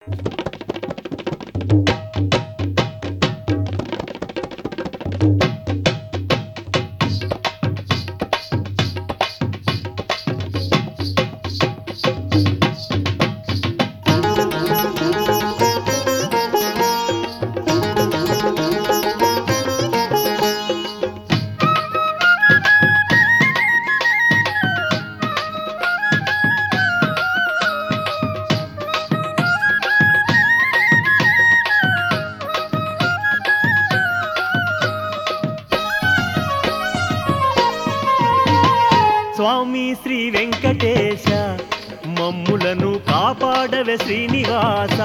స్వామి శ్రీ వెంకటేశ మమ్ములను కాపాడవే శ్రీనివాస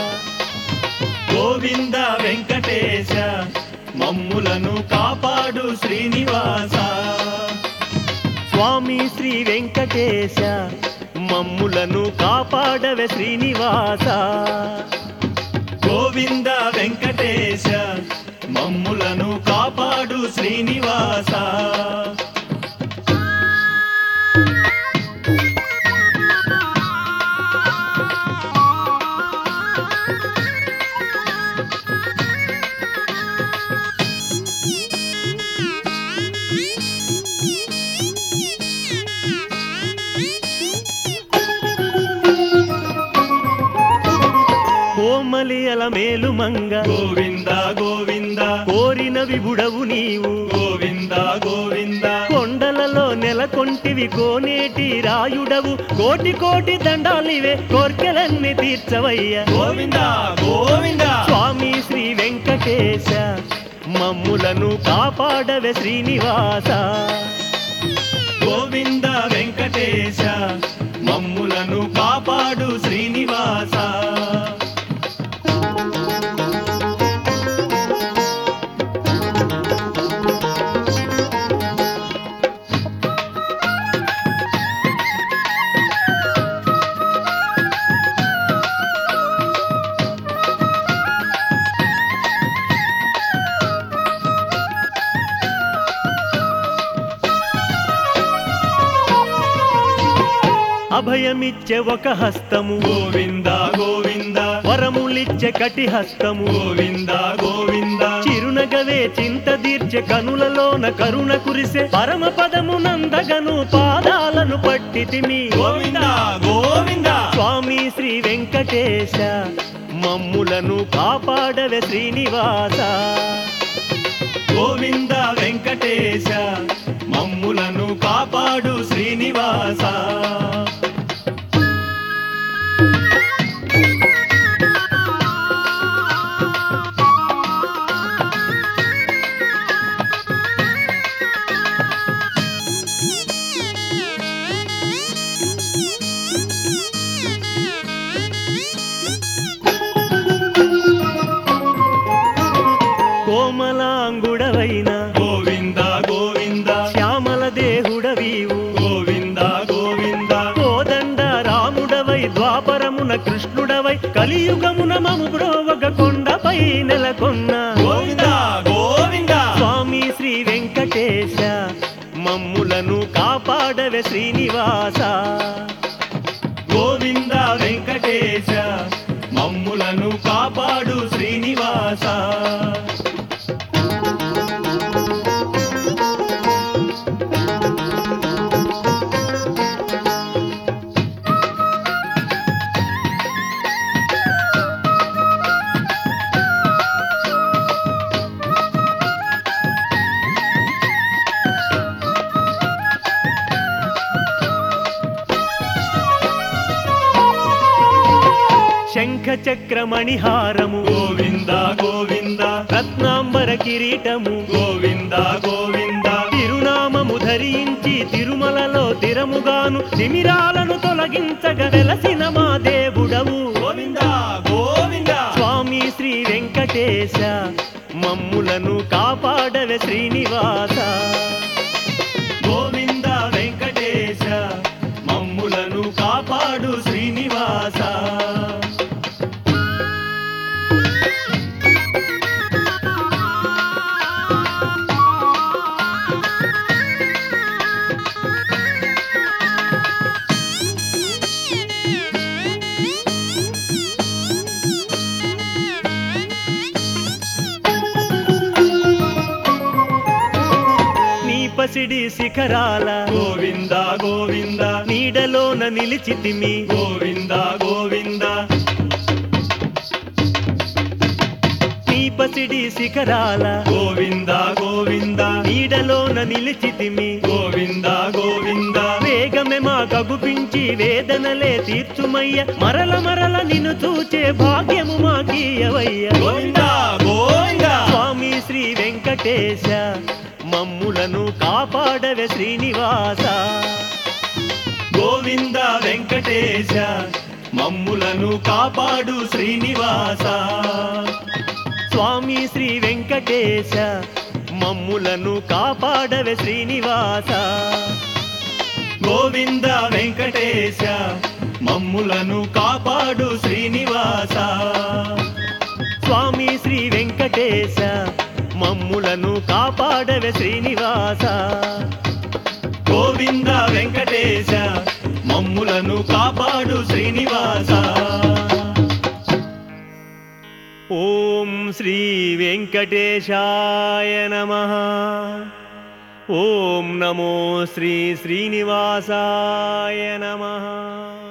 గోవింద వెంకటేశ మమ్ములను కాపాడు శ్రీనివాస స్వామి శ్రీ వెంకటేశ మమ్ములను కాపాడవే శ్రీనివాస గోవింద వెంకటేశ మమ్ములను కాపాడు శ్రీనివాస కోమలియల మేలుమంగ గోవింద గోవింద కోరిన విభుడవు నీవు గోవింద గోవింద కొండలలో నెలకొంటివి కోనేటి రాయుడవు కోటి కోటి దండాలివే కోర్కెలన్నీ తీర్చవయ్య గోవింద గోవింద స్వామి శ్రీ వెంకటేశ మమ్ములను కాపాడవే శ్రీనివాస గోవింద వెంకటేశ మమ్ములను కాపాడు శ్రీనివాస అభయమిచ్చే ఒక హస్తము గోవింద గోవింద వరములిచ్చే కటి హస్తము గోవింద గోవింద చిరునగవే చింత తీర్చె కనులలోన కరుణ కురిసే పరమ పదము నందగను పాదాలను పట్టితిమి గోవింద గోవింద స్వామి శ్రీ వెంకటేశ మమ్ములను కాపాడవే శ్రీనివాస గోవింద వెంకటేశ మమ్ములను కాపాడు శ్రీనివాస కోమలాంగుడవైన గోవింద గోవింద శ్యామల దేహుడవీవు గోవింద గోవింద కోదండ రాముడవై ద్వాపరమున కృష్ణుడవై కలియుగమున మము బ్రోవగ కొండపై నెలకొన్న గోవింద గోవింద స్వామి శ్రీ వెంకటేశ మమ్ములను కాపాడవే శ్రీనివాస గోవింద వెంకటేశ మమ్ములను కాపాడు శ్రీనివాస శంఖ చక్రమణిహారము గోవింద గోవింద రత్నాంబర కిరీటము గోవింద గోవింద తిరునామము ధరించి తిరుమలలో తిరముగాను తిమిరాలను తొలగించగ వెలసిన మా దేవుడవు గోవింద గోవింద స్వామి శ్రీ వెంకటేశ మమ్ములను కాపాడవే శ్రీనివాస గోవింద వెంకటేశ మమ్ములను కాపాడు శ్రీనివాస పసిడి శిఖరాల గోవింద గోవింద నీడలోన నిలిచితిమి గోవింద గోవింద నీ పసిడి శిఖరాల గోవింద గోవింద నీడలోన నిలిచితిమి గోవింద గోవింద వేగమే మా కగుపించి వేదనలే తీర్చుమయ్య మరల మరల నిన్ను చూచే భాగ్యము మాకీయవయ్య గోవింద గోవింద స్వామి శ్రీ వెంకటేశ మమ్ములను కాపాడవే శ్రీనివాస గోవింద వెంకటేశ మమ్ములను కాపాడు శ్రీనివాస స్వామి శ్రీ వెంకటేశ మమ్ములను కాపాడవే శ్రీనివాస గోవింద వెంకటేశ మమ్ములను కాపాడు శ్రీనివాస స్వామి శ్రీ వెంకటేశ మమ్ములను కాపాడవే శ్రీనివాస గోవింద వెంకటేశ మమ్ములను కాపాడు శ్రీనివాస ఓం శ్రీ వెంకటేశాయ నమ ఓం నమో శ్రీ శ్రీనివాసాయ నమ